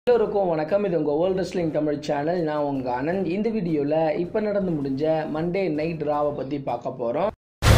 எல்லோருக்கும் வணக்கம் இது உங்கள் வேர்ல்ட் ரெஸ்லிங் தமிழ் சேனல் நான் உங்கள் ஆனந்த் இந்த வீடியோவில் இப்போ நடந்து முடிஞ்ச மண்டே நைட் ராவை பற்றி பார்க்க போகிறோம்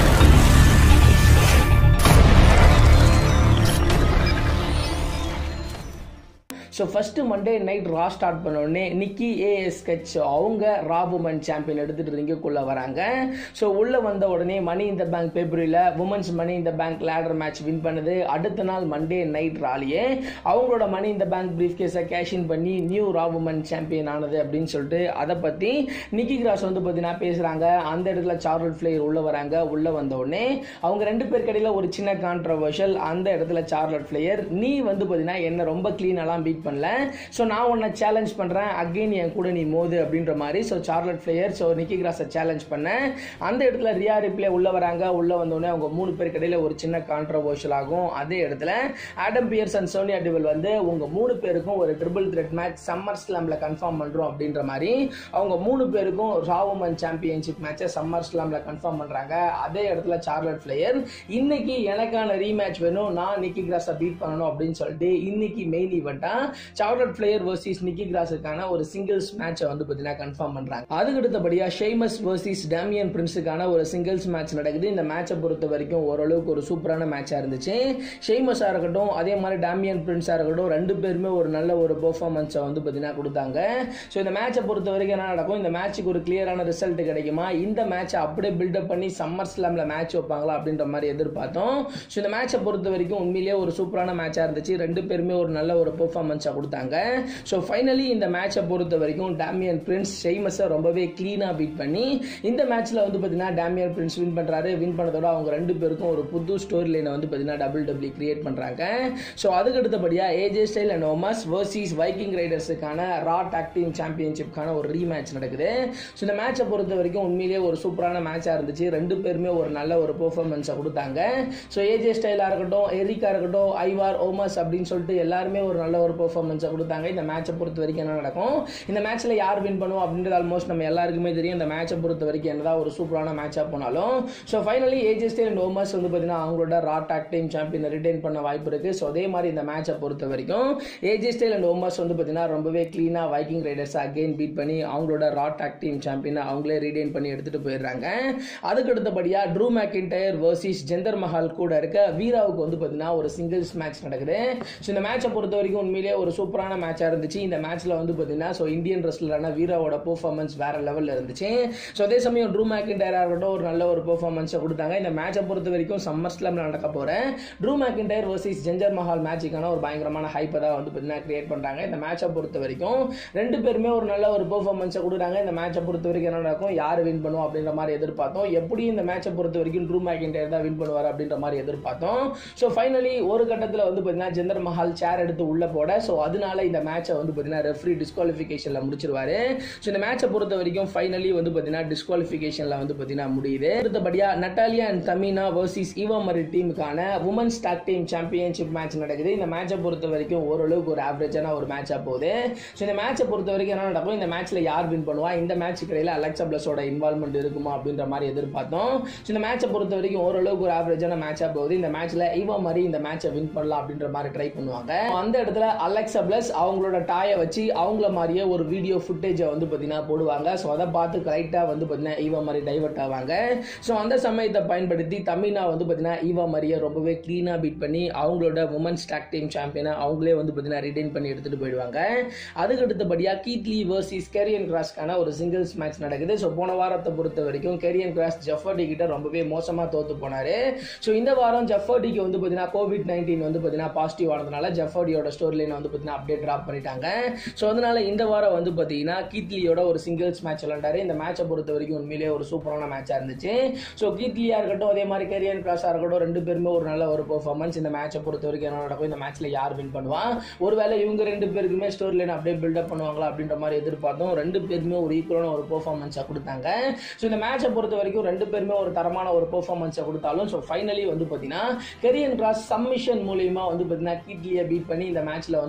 so first Monday night Raw start பண்ண உடனே நிக்கி ஏஎஸ் கட்ச் அவங்க ராப் உமன் சாம்பியன் எடுத்துகிட்டு ரிங்குக்குள்ளே வராங்க ஸோ உள்ளே வந்த உடனே மணி இந்த பேங்க் பேப்பரில் உமன்ஸ் மணி இந்த பேங்க் லேடர் மேட்ச் வின் பண்ணுது அடுத்த நாள் மண்டே நைட் ராலியே அவங்களோட மணி இந்த பேங்க் ப்ரீஃப் கேஸை கேஷின் பண்ணி நியூ ரா உமன் சாம்பியன் ஆனது அப்படின்னு சொல்லிட்டு அதை பற்றி நிக்கி கிராஸ் வந்து பார்த்தீங்கன்னா பேசுகிறாங்க அந்த இடத்துல சார்லட் ஃப்ளேயர் உள்ளே வராங்க உள்ளே வந்த உடனே அவங்க ரெண்டு பேருக்கு இடையில ஒரு சின்ன கான்ட்ரவர்ஷியல் அந்த இடத்துல சார்லட் ஃப்ளேயர் நீ வந்து பார்த்தீங்கன்னா என்ன ரொம்ப க்ளீனெல்லாம் பீட் பண்ணல ஸோ நான் உன்னை சேலஞ்ச் பண்ணுறேன் அகெயின் என் கூட நீ மோது அப்படின்ற மாதிரி so Charlotte Flair so Nikki கிராஸை சேலஞ்ச் பண்ணேன் அந்த இடத்துல ரியா ரிப்ளே உள்ளே வராங்க உள்ளே வந்தோடனே அவங்க மூணு பேருக்கு இடையில ஒரு சின்ன கான்ட்ரவர்ஷியல் ஆகும் அதே இடத்துல Adam Pearce and Sonya Deville வந்து உங்கள் மூணு பேருக்கும் ஒரு ட்ரிபிள் த்ரெட் மேட்ச் சம்மர் ஸ்லாமில் கன்ஃபார்ம் பண்ணுறோம் அப்படின்ற மாதிரி அவங்க மூணு பேருக்கும் ராவுமன் சாம்பியன்ஷிப் மேட்சை சம்மர் ஸ்லாமில் கன்ஃபார்ம் பண்ணுறாங்க அதே இடத்துல சார்லட் ஃப்ளேயர் இன்னைக்கு எனக்கான ரீமேட்ச் வேணும் நான் நிக்கி கிராஸை பீட் பண்ணணும் அப்படின்னு சொல்லிட்டு இன்னைக்கு மெயின் ஈவெண்ட்டாக சார்லட் ஃப்ளேயர் வர்சஸ் நிக்கி கிராஸுக்கான ஒரு சிங்கிள்ஸ் மேட்சை வந்து பார்த்தீங்கன்னா கன்ஃபார்ம் பண்ணுறாங்க அதுக்கு அடுத்தபடியாக ஷேமஸ் வர்சஸ் டேமியன் பிரின்ஸுக்கான ஒரு சிங்கிள்ஸ் மேட்ச் நடக்குது இந்த மேட்சை பொறுத்த வரைக்கும் ஓரளவுக்கு ஒரு சூப்பரான மேட்சாக இருந்துச்சு ஷேமஸாக இருக்கட்டும் அதே மாதிரி டேமியன் பிரின்ஸாக இருக்கட்டும் ரெண்டு பேருமே ஒரு நல்ல ஒரு பெர்ஃபார்மன்ஸை வந்து பார்த்தீங்கன்னா கொடுத்தாங்க ஸோ இந்த மேட்சை பொறுத்த வரைக்கும் என்ன நடக்கும் இந்த மேட்ச்சுக்கு ஒரு கிளியரான ரிசல்ட் கிடைக்குமா இந்த மேட்சை அப்படியே பில்டப் பண்ணி சம்மர் ஸ்லாமில் மேட்ச் வைப்பாங்களா அப்படின்ற மாதிரி எதிர்பார்த்தோம் ஸோ இந்த மேட்சை பொறுத்த வரைக்கும் உண்மையிலேயே ஒரு சூப்பரான மேட்சாக இருந்துச்சு ரெண்டு பேருமே ஒரு நல்ல ஒரு பெர்ஃபார்மன்ஸாக கொடுத்தாங்க ஸோ ஃபைனலி இந்த மேட்சை பொறுத்த வரைக்கும் டேமியன் பிரின்ஸ் ஷெய்மஸை ரொம்பவே க்ளீனாக பீட் பண்ணி இந்த மேட்ச்சில் வந்து பார்த்தீங்கன்னா டேமியன் பிரின்ஸ் வின் பண்ணுறாரு வின் பண்ணதோட அவங்க ரெண்டு பேருக்கும் ஒரு புது ஸ்டோரி லைனை வந்து பார்த்தீங்கன்னா டபுள் டபுள்யூ கிரியேட் பண்ணுறாங்க ஸோ அதுக்கு அடுத்தபடியாக AJ Style and Omos versus Viking ரைடர்ஸுக்கான ரா டாக் டீம் சாம்பியன்ஷிப்கான ஒரு ரீமேட்ச் நடக்குது ஸோ இந்த மேட்சை பொறுத்த வரைக்கும் உண்மையிலேயே ஒரு சூப்பரான மேட்சாக இருந்துச்சு ரெண்டு பேருமே ஒரு நல்ல ஒரு பெர்ஃபார்மன்ஸை கொடுத்தாங்க ஸோ ஏஜே ஸ்டைலாக இருக்கட்டும் எரிக்கா இருக்கட்டும் ஐவார் ஓமஸ் அப்படின்னு சொல்லிட்டு எல்லாருமே ஒரு நல்ல ஒரு பெர்ஃபார்மன்ஸை கொடுத்தாங்க இந்த மேட்சை பொறுத்த வரைக்கும் என்ன நடக்கும் இந்த மேட்ச்சில் யார் வின் பண்ணுவோம் அப்படின்றது ஆல்மோஸ்ட் நம்ம எல்லாருக்குமே தெரியும் இந்த மேட்சை பொறுத்த வரைக்கும் என்னதான் ஒரு சூப்பரான மேட்சாக போனாலும் so finally AJ Style and Omos வந்து பார்த்தீங்கன்னா அவங்களோட ரா டாக் டீம் சாம்பியனை ரிட்டைன் பண்ண வாய்ப்பு இருக்குது ஸோ அதே மாதிரி இந்த மேட்சை பொறுத்த வரைக்கும் ஏஜே ஸ்டைல் அண்ட் ஓமஸ் வந்து பார்த்தீங்கன்னா ரொம்பவே க்ளீனாக வைக்கிங் ரைடர்ஸ் அகெயின் பீட் பண்ணி அவங்களோட ரா டாக் டீம் சாம்பியனை அவங்களே ரீடைன் பண்ணி எடுத்துகிட்டு போயிடுறாங்க அதுக்கு அடுத்தபடியாக Drew McIntyre versus Jinder Mahal கூட இருக்க வீராவுக்கு வந்து பார்த்தீங்கன்னா ஒரு சிங்கிள்ஸ் மேட்ச் நடக்குது ஸோ இந்த மேட்சை பொறுத்த வரைக்கும் உண்மையிலேயே ஒரு சூப்பரான மேட்சாக இருந்துச்சு இந்த மேட்ச்சில் வந்து பார்த்தீங்கன்னா ஸோ இந்தியன் ரெஸ்லரான வீராவோட பெர்ஃபார்மன்ஸ் வேற லெவலில் இருந்துச்சு ஸோ அதே சமயம் ட்ரூ மேக்கின்டயராக இருக்கட்டும் ஒரு நல்ல ஒரு பெர்ஃபார்மன்ஸை கொடுத்தாங்க இந்த மேட்சை பொறுத்த வரைக்கும் சம்மர் ஸ்லாமில் நடக்க போகிறேன் Drew McIntyre versus Jinder Mahal மேட்சுக்கான ஒரு பயங்கரமான ஹைப்பை தான் வந்து பார்த்தீங்கன்னா கிரியேட் பண்ணுறாங்க இந்த மேட்சை பொறுத்த வரைக்கும் ரெண்டு பேருமே ஒரு நல்ல ஒரு பெர்ஃபார்மன்ஸை கொடுக்குறாங்க இந்த மேட்சை பொறுத்த வரைக்கும் என்ன நடக்கும் யார் வின் பண்ணுவோம் அப்படின்ற மாதிரி எதிர்பார்த்தோம் எப்படி இந்த மேட்சை பொறுத்த வரைக்கும் ட்ரூ மேக்கின்டயர் தான் வின் பண்ணுவார் அப்படின்ற மாதிரி எதிர்பார்த்தோம் ஸோ ஃபைனலி ஒரு கட்டத்தில் வந்து பார்த்தீங்கன்னா ஜெந்தர் மஹால் சேர் எடுத்து உள்ள போட ஸோ அதனால இந்த மேட்சை வந்து பார்த்தீங்கன்னா ரெஃப்ரி டிஸ்குவாலிஃபிகேஷனில் முடிச்சிருவாரு ஸோ இந்த மேட்சை பொறுத்த வரைக்கும் ஃபைனலி வந்து பார்த்தீங்கன்னா டிஸ்குவாலிஃபிகேஷனில் வந்து பார்த்தீங்கன்னா முடியுது அடுத்தபடியாக Natalya and Tamina versus Eva Marie டீமுக்கான women's tag team championship match நடக்குது இந்த மேட்சை பொறுத்த வரைக்கும் ஓரளவுக்கு ஒரு ஆவரேஜான ஒரு மேட்சாக போகுது ஸோ இந்த மேட்சை பொறுத்த வரைக்கும் என்ன நடக்கும் இந்த மேட்ச்சில் யார் வின் பண்ணுவா இந்த மேட்ச் இடையில அலெக்சா பிளஸோட இன்வால்மெண்ட் இருக்குமா அப்படின்ற மாதிரி எதிர்பார்த்தோம் ஸோ இந்த மேட்சை பொறுத்த வரைக்கும் ஓரளவுக்கு ஒரு ஆவரேஜான மேட்சாக போகுது இந்த மேட்ச்சில் ஈவா மாதிரி இந்த மேட்சை வின் பண்ணலாம் அப்படின்ற மாதிரி ட்ரை பண்ணுவாங்க அந்த இடத்துல அலெக்சா பிளஸ் அவங்களோட டாயை வச்சு அவங்கள மாதிரியே ஒரு வீடியோ ஃபுட்டேஜை வந்து பார்த்தீங்கன்னா போடுவாங்க ஸோ அதை பார்த்து கரெக்டாக வந்து பார்த்தீங்கன்னா ஈவா மாதிரி டைவர்ட் ஆவாங்க ஸோ அந்த சமயத்தை பயன்படுத்தி தமிழா வந்து பார்த்தீங்கன்னா ஈவா மாதிரியே ரொம்பவே க்ளீனாக பீட் பண்ணி அவங்களோட உமன்ஸ் டாக் டீம் சாம்பியனை அவங்களே வந்து பார்த்தீங்கன்னா ரிட்டைன் பண்ணி எடுத்துகிட்டு போயிடுவாங்க அதுக்கு அடுத்தபடியாக கீட்லி வர்சஸ் கேரியன் கிராஸ்க்கான ஒரு சிங்கிள்ஸ் மேட்ச் நடக்குது ஸோ போன வாரத்தை பொறுத்த வரைக்கும் கேரியன் கிராஸ் ஜஃபர்டி கிட்ட ரொம்பவே மோசமாக தோத்து போனார் ஸோ இந்த வாரம் ஜஃபர்டிக்கு வந்து பார்த்தீங்கன்னா கோவிட் நைன்டீன் வந்து பார்த்தீங்கன்னா பாசிட்டிவ் ஆனதுனால ஜஃபர்டியோட ஸ்டோரி லைனை வந்து பார்த்தீங்கன்னா அப்டேட் ட்ராப் பண்ணிட்டாங்க ஸோ அதனால இந்த வாரம் வந்து பார்த்தீங்கன்னா கீட்லியோட ஒரு சிங்கிள்ஸ் மேட்ச் விளாண்டாரு இந்த மேட்சை பொறுத்த வரைக்கும் உண்மையிலேயே ஒரு சூப்பரான மேட்சாக இருந்துச்சு ஸோ கீட்லியாக இருக்கட்டும் அதே மாதிரி கேரியன் கிராஸாக இருக்கட்டும் ரெண்டு பேருமே ஒரு நல்ல ஒரு பெர்ஃபார்மன்ஸ் இந்த மேட்சை பொறுத்த வரைக்கும் என்ன நடக்கும் இந்த மேட்ச்சில் யார் வின் பண்ணுவா ஒருவேளை இவங்க ரெண்டு பேருக்குமே ஸ்டோரி லைன் அப்படியே பில்டப் பண்ணுவாங்களா அப்படின்ற மாதிரி எதிர்பார்த்தோம் ரெண்டு பேருமே ஒரு ஈக்குவலான ஒரு பெர்ஃபார்மன்ஸை கொடுத்தாங்க ஸோ இந்த மேட்சை பொறுத்த வரைக்கும் ரெண்டு பேருமே ஒரு தரமான ஒரு பெர்ஃபார்மன்ஸை கொடுத்தாலும் ஸோ ஃபைனலி வந்து பார்த்தீங்கன்னா கெரியன் கிராஸ் சம்மிஷன் மூலியமா வந்து பார்த்தீங்கன்னா கீட்லியை பீட் பண்ணி இந்த மேட்ச்சில் வந்து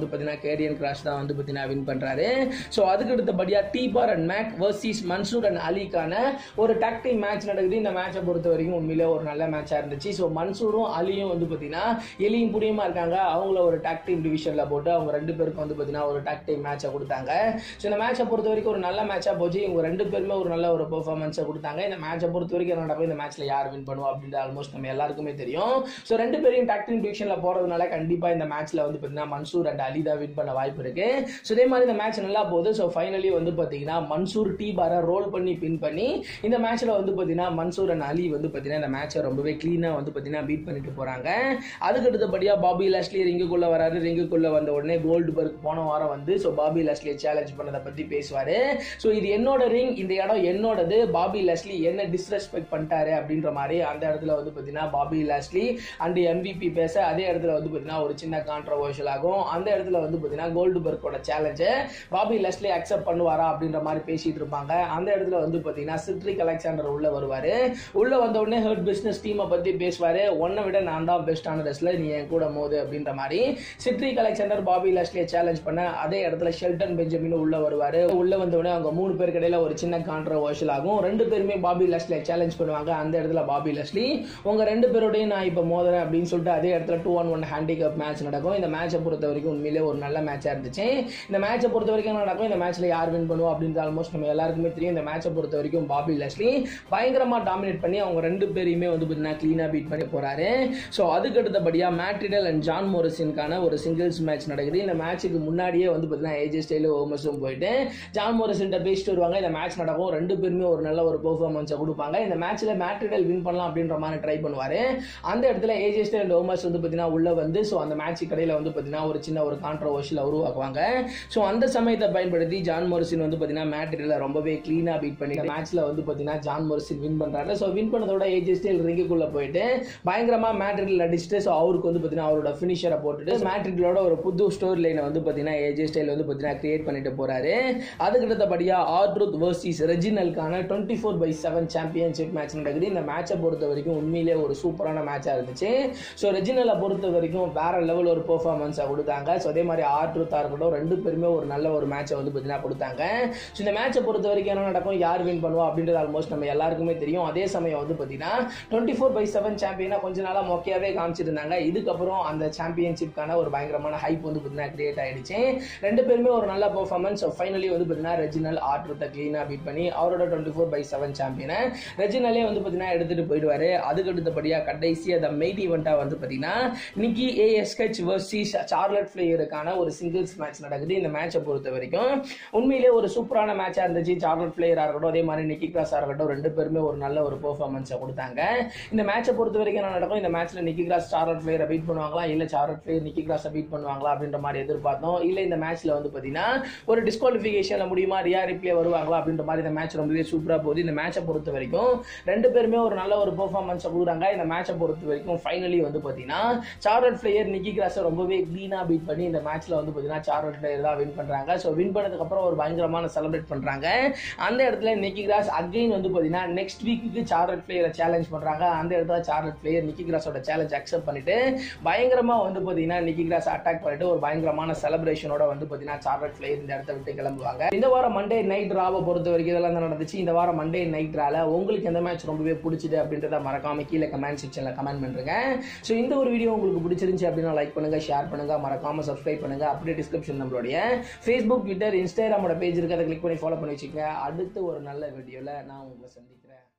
வந்து பார்த்தீங்கன்னா கேரியன் கிராஷ் தான் வந்து பார்த்தீங்கன்னா வின் பண்ணுறாரு ஸோ அதுக்கு அடுத்தபடியாக T-Bar and Mace versus Mansoor and அலிக்கான ஒரு டாக்டிக் மேட்ச் நடக்குது இந்த மேட்சை பொறுத்த வரைக்கும் உண்மையிலே ஒரு நல்ல மேட்சாக இருந்துச்சு ஸோ மன்சூரும் அலியும் வந்து பார்த்தீங்கன்னா எலியும் புரியுமா இருக்காங்க அவங்கள ஒரு டாக்டிக் டிவிஷனில் போட்டு அவங்க ரெண்டு பேருக்கும் வந்து பார்த்தீங்கன்னா ஒரு டாக்டிக் மேட்சை கொடுத்தாங்க ஸோ இந்த மேட்சை பொறுத்த வரைக்கும் ஒரு நல்ல மேட்சாக போச்சு இவங்க ரெண்டு பேருமே ஒரு நல்ல ஒரு பெர்ஃபார்மன்ஸை கொடுத்தாங்க இந்த மேட்சை பொறுத்த வரைக்கும் என்ன நடக்கும் இந்த மேட்ச்சில் யார் வின் பண்ணுவோம் அப்படின்றது ஆல்மோஸ்ட் நம்ம எல்லாருக்குமே தெரியும் ஸோ ரெண்டு பேரையும் டாக்டிக் டிவிஷனில் போகிறதுனால கண்டிப்பாக இந்த மேட்ச்சில் வந்து பார்த்தீங்கன்னா மன்சூர் அண்ட் அலி தான் வின் பண்ண வாய்ப்பு இருக்கு ஸோ இதே மாதிரி இந்த மேட்ச் நல்லா போகுது ஸோ ஃபைனலி வந்து பார்த்தீங்கன்னா மன்சூர் டீ பாரை ரோல் பண்ணி பின் பண்ணி இந்த மேட்ச்சில் வந்து பார்த்தீங்கன்னா மன்சூர் அண்ட் அலி வந்து பார்த்தீங்கன்னா இந்த மேட்சை ரொம்பவே க்ளீனாக வந்து பார்த்தீங்கன்னா பீட் பண்ணிட்டு போகிறாங்க அதுக்கு அடுத்தபடியாக பாபி லாஸ்லி ரிங்குக்குள்ளே வராரு ரிங்குக்குள்ளே வந்த உடனே கோல்டு பர்க் போன வாரம் வந்து ஸோ பாபி லாஸ்லியை சேலஞ்ச் பண்ணதை பற்றி பேசுவார் ஸோ இது என்னோட ரிங் இந்த இடம் என்னோடது பாபி லாஸ்லி என்ன டிஸ்ரெஸ்பெக்ட் பண்ணிட்டாரு அப்படின்ற மாதிரி அந்த இடத்துல வந்து பார்த்தீங்கன்னா பாபி லாஸ்லி அண்ட் எம்பிபி பேச அதே இடத்துல வந்து பார்த்தீங்கன்னா ஒரு சின்ன கான்ட்ரவர்ஷியல் ஆகும் அந்த இடத்துல வந்து பார்த்தீங்கன்னா கோல்டு பர்க்கோட சேலஞ்சை பாபி லெஸ்லி அக்செப்ட் பண்ணுவாரா அப்படின்ற மாதிரி பேசிட்டு இருப்பாங்க அந்த இடத்துல வந்து பார்த்தீங்கன்னா சிட்ரிக் அலெக்சாண்டர் உள்ள வருவார் உள்ள வந்த உடனே ஹர்ட் பிஸ்னஸ் டீமை பற்றி பேசுவார் உன்னை விட நான் தான் பெஸ்டான ரெஸ்லர் நீ என் கூட மோது அப்படின்ற மாதிரி சிட்ரிக் அலெக்சாண்டர் பாபி லெஸ்லியை சேலஞ்ச் பண்ண அதே இடத்துல ஷெல்டன் பெஞ்சமின் உள்ள வருவார் உள்ள வந்த உடனே அவங்க மூணு பேருக்கு இடையில ஒரு சின்ன கான்ட்ரவர்ஷியல் ஆகும் ரெண்டு பேருமே பாபி லெஸ்லியை சேலஞ்ச் பண்ணுவாங்க அந்த இடத்துல பாபி லெஸ்லி உங்க ரெண்டு பேரோடையும் நான் இப்போ மோதுறேன் அப்படின்னு சொல்லிட்டு அதே இடத்துல two on one handicap match நடக்கும் இந்த மேட்சை பொறுத்த வரைக்கும் உண்மையிலே ஒரு நல்ல மேட்சாக இருந்துச்சு இந்த மேட்சை பொறுத்த வரைக்கும் என்ன நடக்கும் இந்த மேட்ச்ல யார் வின் பண்ணுவோம் அப்படின்றது ஆல்மோஸ்ட் நம்ம எல்லாருக்குமே தெரியும் இந்த மேட்சை பொறுத்த வரைக்கும் பாபி லெஸ்லி பயங்கரமா டாமினேட் பண்ணி அவங்க ரெண்டு பேரையுமே வந்து பார்த்தீங்கன்னா க்ளீனாக பீட் பண்ணி போறாரு ஸோ அதுக்கு அடுத்தபடியாக மேட்ரிடல் அண்ட் ஜான் மோரிசனுக்கான ஒரு சிங்கிள்ஸ் மேட்ச் நடக்குது இந்த மேட்ச்சுக்கு முன்னாடியே வந்து பார்த்தீங்கன்னா ஏஜே ஸ்டைலு ஓமஸும் போயிட்டு ஜான் மோரிசன் பேசிட்டு வருவாங்க இந்த மேட்ச் நடக்கும் ரெண்டு பேருமே ஒரு நல்ல ஒரு பெர்ஃபார்மன்ஸை கொடுப்பாங்க இந்த மேட்ச்ல மேட்ரிடல் வின் பண்ணலாம் அப்படின்ற மாதிரி ட்ரை பண்ணுவாரு அந்த இடத்துல ஏஜே ஸ்டைல் அண்ட் ஓமஸ் வந்து பார்த்தீங்கன்னா உள்ள வந்து ஸோ அந்த மேட்ச் கடையில் வந்து பார்த்தீங்கன்னா ஒரு சின்ன ஒரு கான்ட்ரவர்ஷியல் உருவாக்குவாங்க ஸோ அந்த சமயத்தை பயன்படுத்தி ஜான் மோரிசின் வந்து பார்த்தீங்கன்னா மேட்ரியில் ரொம்பவே க்ளீனாக பீட் பண்ணி மேட்ச்ல வந்து பார்த்தீங்கன்னா ஜான் மோரிசின் வின் பண்ணுறாரு ஸோ வின் பண்ணதோட ஏஜே ஸ்டைல் ரிங்குக்குள்ள போயிட்டு பயங்கரமாக மேட்ரில் அடிச்சுட்டு ஸோ அவருக்கு வந்து பார்த்தீங்கன்னா அவரோட ஃபினிஷரை போட்டுட்டு மேட்ரிலோட ஒரு புது ஸ்டோரி லைனை வந்து பார்த்தீங்கன்னா ஏஜே ஸ்டைல் வந்து பார்த்தீங்கன்னா கிரியேட் பண்ணிட்டு போறாரு அதுக்கு அடுத்தபடியாக ஆர்ட்ரூத் வர்சஸ் ரெஜினலுக்கான twenty four by seven championship match நடக்குது இந்த மேட்சை பொறுத்த வரைக்கும் உண்மையிலே ஒரு சூப்பரான மேட்சாக இருந்துச்சு ஸோ ரெஜினலை பொறுத்த வரைக்கும் வேற லெவல் ஒரு பெர்ஃபார்மன்ஸை கொடுத்தாங்க ஸோ அதே மாதிரி ஆர்ட்ரூத்தாக இருக்கட்டும் ரெண்டு பேருமே ஒரு நல்ல ஒரு மேட்சை வந்து பார்த்தீங்கன்னா கொடுத்தாங்க ஸோ இந்த மேட்சை பொறுத்த வரைக்கும் என்ன நடக்கும் யார் வின் பண்ணுவா அப்படின்றது ஆல்மோஸ்ட் நம்ம எல்லாருக்குமே தெரியும் அதே சமயம் வந்து பார்த்தீங்கன்னா டுவெண்ட்டி ஃபோர் பை செவன் சாம்பியனாக கொஞ்ச நாளாக மொக்கையாவே காமிச்சிருந்தாங்க இதுக்கப்புறம் அந்த சாம்பியன்ஷிப்கான ஒரு பயங்கரமான ஹைப் வந்து பார்த்தீங்கன்னா கிரியேட் ஆயிடுச்சு ரெண்டு பேருமே ஒரு நல்ல பெர்ஃபார்மன்ஸ் ஃபைனலி வந்து பார்த்தீங்கன்னா ரெஜினல் ஆர்ட்ரூத்தை க்ளீனாக பீட் பண்ணி அவரோட டுவெண்ட்டி ஃபோர் பை செவன் சாம்பியனை ரெஜினலே வந்து பார்த்தீங்கன்னா எடுத்துட்டு போயிடுவாரு அதுக்கு அடுத்தபடியாக கடைசி அந்த மெயின் ஈவெண்ட்டாக வந்து பார்த்தீங்கன்னா நிக்கி ஏஎஸ்கெச் வர்சஸ் சார்லட் ஃபிளேயருக்கான ஒரு சிங்கிள்ஸ் மேட்ச் நடக்குது இந்த மேட்சை பொறுத்த வரைக்கும் உண்மையிலே ஒரு சூப்பரான மேட்சாக இருந்துச்சு சார்லட் பிளேயராக இருக்கட்டும் அதே மாதிரி நிக்கி கிராஸாக இருக்கட்டும் ரெண்டு பேருமே ஒரு நல்ல ஒரு பெர்ஃபார்மன்ஸை கொடுத்தாங்க இந்த மேட்சை பொறுத்த வரைக்கும் என்ன நடக்கும் இந்த மேட்ச்சில் நிக்கி கிராஸ் சார்லட் பிளேயரை பீட் பண்ணுவாங்களா இல்லை சார்லட் பிளேயர் நிக்கி கிராஸை பீட் பண்ணுவாங்களா அப்படின்ற மாதிரி எதிர்பார்த்தோம் இல்லை இந்த மேட்ச்சில் வந்து பார்த்தீங்கன்னா ஒரு டிஸ்குவாலிஃபிகேஷனில் முடியுமா ரியா ரிப்ளே வருவாங்களா அப்படின்ற மாதிரி இந்த மேட்ச் ரொம்பவே சூப்பராக போகுது இந்த மேட்சை பொறுத்த வரைக்கும் ரெண்டு பேருமே ஒரு நல்ல ஒரு பெர்ஃபார்மன்ஸை கொடுக்குறாங்க இந்த மேட்சை பொறுத்த வரைக்கும் ஃபைனலி வந்து பார்த்தீங்கன்னா சார்லட் பிளேயர் நிக்கி கிராஸை ரொம்பவே க்ளீனாக பீட் பண்ணி இந்த மேட்ச்சில் வந்து பார்த்தீங்கன்னா சார்லட் பிளேயர் தான் வின் பண்ணுறாங்க ஸோ வின் பண்ணதுக்கு அப்புறம் ஒரு பயங்கரமான செலிப்ரேட் பண்ணுறாங்க அந்த இடத்துல நிக்கி கிராஸ் அகைன் வந்து பார்த்தீங்கன்னா நெக்ஸ்ட் வீக்குக்கு சார்லட் பிளேயரை சேலஞ்ச் பண்ணுறாங்க அந்த இடத்துல சார்லட் பிளேயர் நிக்கி கிராஸோட சேலஞ்ச் அக்செப்ட் பண்ணிட்டு பயங்கரமாக வந்து பார்த்தீங்கன்னா நிக்கி கிராஸ் அட்டாக் பண்ணிட்டு ஒரு பயங்கரமான செலிப்ரேஷனோட வந்து பார்த்தீங்கன்னா சார்லட் பிளேயர் இந்த இடத்த விட்டு கிளம்புவாங்க இந்த வாரம் மண்டே நைட் ராவை பொறுத்த வரைக்கும் இதெல்லாம் தான் நடந்துச்சு இந்த வாரம் மண்டே நைட் ரால உங்களுக்கு எந்த மேட்ச் ரொம்பவே பிடிச்சது அப்படின்றத மறக்காம கீழே கமெண்ட் செக்ஷனில் கமெண்ட் பண்ணுங்க ஸோ இந்த ஒரு வீடியோ உங்களுக்கு பிடிச்சிருந்துச்சு அப்படின்னா லைக் பண்ணுங்க ஷேர் பண்ணுங்க மறக்காம சப்ஸ்கிரைப் பண்ணுங்க அப்படியே டிஸ்கிரிப்ஷன் நம்மளுடைய ஃபேஸ்புக் ட்விட்டர் இன்ஸ்டாகிராமோட பேஜ் இருக்கு அதை கிளிக் பண்ணி ஃபாலோ பண்ணி வச்சுக்கோங்க அடுத்து ஒரு நல்ல வீடியோவில் நான் உங்களை சந்திக்கிறேன்